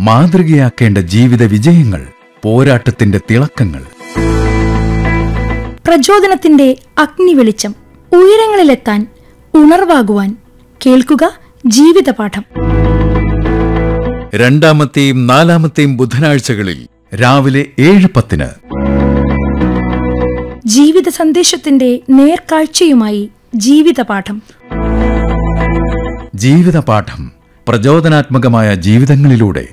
മാതൃകയാക്കേണ്ട ജീവിത വിജയങ്ങൾ പോരാട്ടത്തിന്റെ തിളക്കങ്ങൾ പ്രചോദനത്തിന്റെ അഗ്നി വെളിച്ചം ഉയരങ്ങളിലെത്താൻ ഉണർവാകുവാൻ കേൾക്കുക ജീവിതപാഠം രണ്ടാമത്തെയും നാലാമത്തെയും ബുധനാഴ്ചകളിൽ രാവിലെ ഏഴ് പത്തിന് ജീവിത സന്ദേശത്തിന്റെ നേർക്കാഴ്ചയുമായി ജീവിതപാഠം ജീവിത പാഠം പ്രചോദനാത്മകമായ ജീവിതങ്ങളിലൂടെ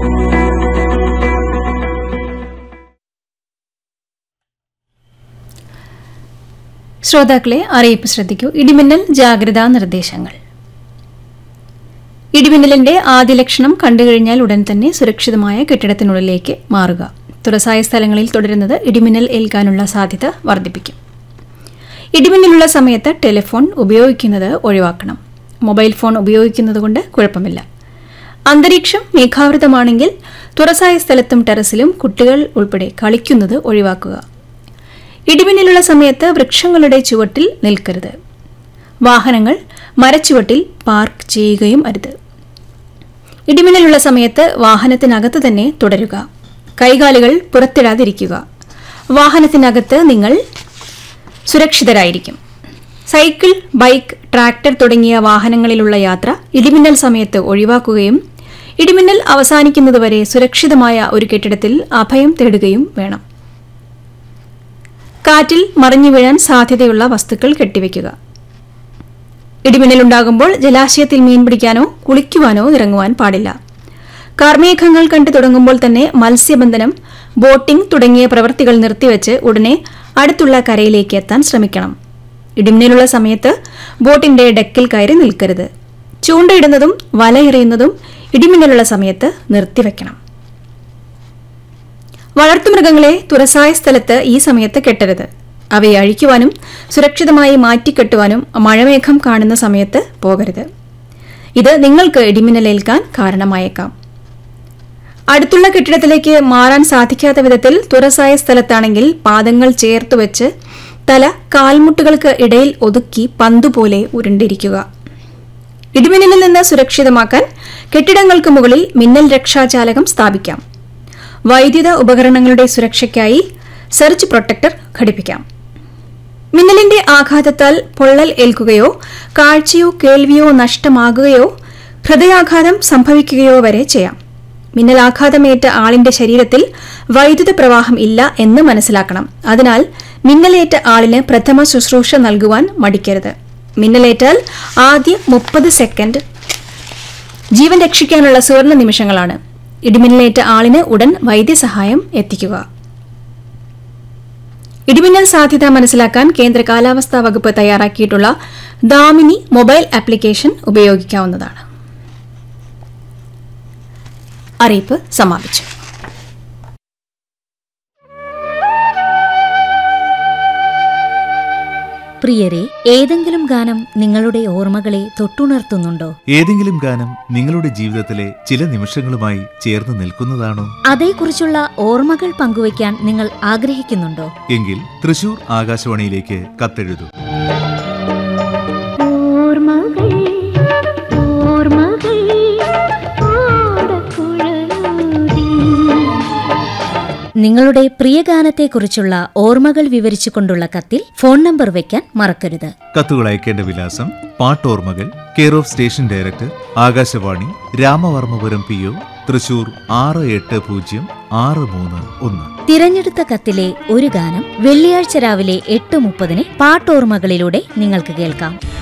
ശ്രോതാക്കളെ അറിയിപ്പ് ശ്രദ്ധിക്കൂ ഇടിമിന്നൽ ജാഗ്രതാ നിർദ്ദേശങ്ങൾ ഇടിമിന്നലിന്റെ ആദ്യ ലക്ഷണം കണ്ടുകഴിഞ്ഞാൽ ഉടൻ തന്നെ സുരക്ഷിതമായ കെട്ടിടത്തിനുള്ളിലേക്ക് മാറുക തുറസായ സ്ഥലങ്ങളിൽ തുടരുന്നത് ഇടിമിന്നൽ ഏൽക്കാനുള്ള സാധ്യത വർദ്ധിപ്പിക്കും ഇടിമിന്നലുള്ള സമയത്ത് ടെലിഫോൺ ഉപയോഗിക്കുന്നത് ഒഴിവാക്കണം മൊബൈൽ ഫോൺ ഉപയോഗിക്കുന്നത് കൊണ്ട് കുഴപ്പമില്ല അന്തരീക്ഷം മേഘാവൃതമാണെങ്കിൽ തുറസായ സ്ഥലത്തും ടെറസിലും കുട്ടികൾ ഉൾപ്പെടെ കളിക്കുന്നത് ഒഴിവാക്കുക ഇടിമിന്നലുള്ള സമയത്ത് വൃക്ഷങ്ങളുടെ ചുവട്ടിൽ നിൽക്കരുത് വാഹനങ്ങൾ മരച്ചുവട്ടിൽ പാർക്ക് ചെയ്യുകയും അരുത് ഇടിമിന്നലുള്ള സമയത്ത് വാഹനത്തിനകത്ത് തന്നെ തുടരുക കൈകാലുകൾ പുറത്തിടാതിരിക്കുക വാഹനത്തിനകത്ത് നിങ്ങൾ സുരക്ഷിതരായിരിക്കും സൈക്കിൾ ബൈക്ക് ട്രാക്ടർ തുടങ്ങിയ വാഹനങ്ങളിലുള്ള യാത്ര ഇടിമിന്നൽ സമയത്ത് ഒഴിവാക്കുകയും ഇടിമിന്നൽ അവസാനിക്കുന്നതുവരെ സുരക്ഷിതമായ ഒരു കെട്ടിടത്തിൽ അഭയം തേടുകയും വേണം കാറ്റിൽ മറിഞ്ഞു വീഴാൻ സാധ്യതയുള്ള വസ്തുക്കൾ കെട്ടിവെക്കുക ഇടിമിന്നലുണ്ടാകുമ്പോൾ ജലാശയത്തിൽ മീൻ പിടിക്കാനോ കുളിക്കുവാനോ ഇറങ്ങുവാൻ പാടില്ല കാർമേഘങ്ങൾ കണ്ടു തുടങ്ങുമ്പോൾ തന്നെ മത്സ്യബന്ധനം ബോട്ടിംഗ് തുടങ്ങിയ പ്രവൃത്തികൾ നിർത്തിവെച്ച് ഉടനെ അടുത്തുള്ള കരയിലേക്ക് എത്താൻ ശ്രമിക്കണം ഇടിമിന്നലുള്ള സമയത്ത് ബോട്ടിന്റെ ഡെക്കിൽ കയറി നിൽക്കരുത് ചൂണ്ടയിടുന്നതും വലയെറിയുന്നതും ഇടിമിന്നലുള്ള സമയത്ത് നിർത്തിവെക്കണം വളർത്തുമൃഗങ്ങളെ തുറസായ സ്ഥലത്ത് ഈ സമയത്ത് കെട്ടരുത് അവയെ അഴിക്കുവാനും സുരക്ഷിതമായി മാറ്റിക്കെട്ടുവാനും മഴമേഘം കാണുന്ന സമയത്ത് പോകരുത് ഇത് നിങ്ങൾക്ക് ഇടിമിന്നലേൽക്കാൻ കാരണമായേക്കാം അടുത്തുള്ള കെട്ടിടത്തിലേക്ക് മാറാൻ സാധിക്കാത്ത വിധത്തിൽ തുറസായ സ്ഥലത്താണെങ്കിൽ പാദങ്ങൾ ചേർത്തു വെച്ച് തല കാൽമുട്ടുകൾക്ക് ഇടയിൽ ഒതുക്കി പന്തുപോലെ ഉരുണ്ടിരിക്കുക ഇടിമിന്നലിൽ നിന്ന് സുരക്ഷിതമാക്കാൻ കെട്ടിടങ്ങൾക്ക് മുകളിൽ മിന്നൽ രക്ഷാചാലകം സ്ഥാപിക്കാം വൈദ്യുത ഉപകരണങ്ങളുടെ സുരക്ഷയ്ക്കായി സെർച്ച് പ്രൊട്ടക്ടർ ഘടിപ്പിക്കാം മിന്നലിന്റെ ആഘാതത്താൽ പൊള്ളൽ ഏൽക്കുകയോ കാഴ്ചയോ കേൾവിയോ നഷ്ടമാകുകയോ ഹൃദയാഘാതം സംഭവിക്കുകയോ വരെ ചെയ്യാം മിന്നലാഘാതമേറ്റ ആളിന്റെ ശരീരത്തിൽ വൈദ്യുത പ്രവാഹം ഇല്ല എന്ന് മനസ്സിലാക്കണം അതിനാൽ മിന്നലേറ്റ ആളിന് പ്രഥമ ശുശ്രൂഷ നൽകുവാൻ മടിക്കരുത് മിന്നലേറ്റാൽ ആദ്യ മുപ്പത് സെക്കൻഡ് ജീവൻ രക്ഷിക്കാനുള്ള സുവർണ നിമിഷങ്ങളാണ് ഇടിമിന്നലേറ്റ ആളിന് ഉടൻ വൈദ്യസഹായം എത്തിക്കുക ഇടിമിന്നൽ സാധ്യത മനസ്സിലാക്കാൻ കേന്ദ്ര കാലാവസ്ഥാ വകുപ്പ് തയ്യാറാക്കിയിട്ടുള്ള ദാമിനി മൊബൈൽ ആപ്ലിക്കേഷൻ ഉപയോഗിക്കാവുന്നതാണ് അറിയിപ്പ് സമാപിച്ചു പ്രിയരെ ഏതെങ്കിലും ഗാനം നിങ്ങളുടെ ഓർമ്മകളെ തൊട്ടുണർത്തുന്നുണ്ടോ ഏതെങ്കിലും ഗാനം നിങ്ങളുടെ ജീവിതത്തിലെ ചില നിമിഷങ്ങളുമായി ചേർന്ന് നിൽക്കുന്നതാണോ അതേക്കുറിച്ചുള്ള ഓർമ്മകൾ പങ്കുവയ്ക്കാൻ നിങ്ങൾ ആഗ്രഹിക്കുന്നുണ്ടോ എങ്കിൽ തൃശൂർ ആകാശവാണിയിലേക്ക് കത്തെഴുതൂ ഓർമ്മകൾ ഓർമ്മകൾ ഓടക്കുഴലൂതി നിങ്ങളുടെ പ്രിയ ഗാനത്തെക്കുറിച്ചുള്ള ഓർമ്മകൾ വിവരിച്ചുകൊണ്ടുള്ള കത്തിൽ ഫോൺ നമ്പർ വയ്ക്കാൻ മറക്കരുത് കത്തുകൾ അയക്കേണ്ട വിലാസം പാട്ടോർമ്മകൾ care of station director Akashvani Ramavarmapuram P O Thrissur ആറ് എട്ട് പൂജ്യം ആറ് മൂന്ന് ഒന്ന് തിരഞ്ഞെടുത്ത കത്തിലെ ഒരു ഗാനം വെള്ളിയാഴ്ച രാവിലെ എട്ട് മുപ്പതിന് പാട്ടോർമ്മകളിലൂടെ നിങ്ങൾക്ക് കേൾക്കാം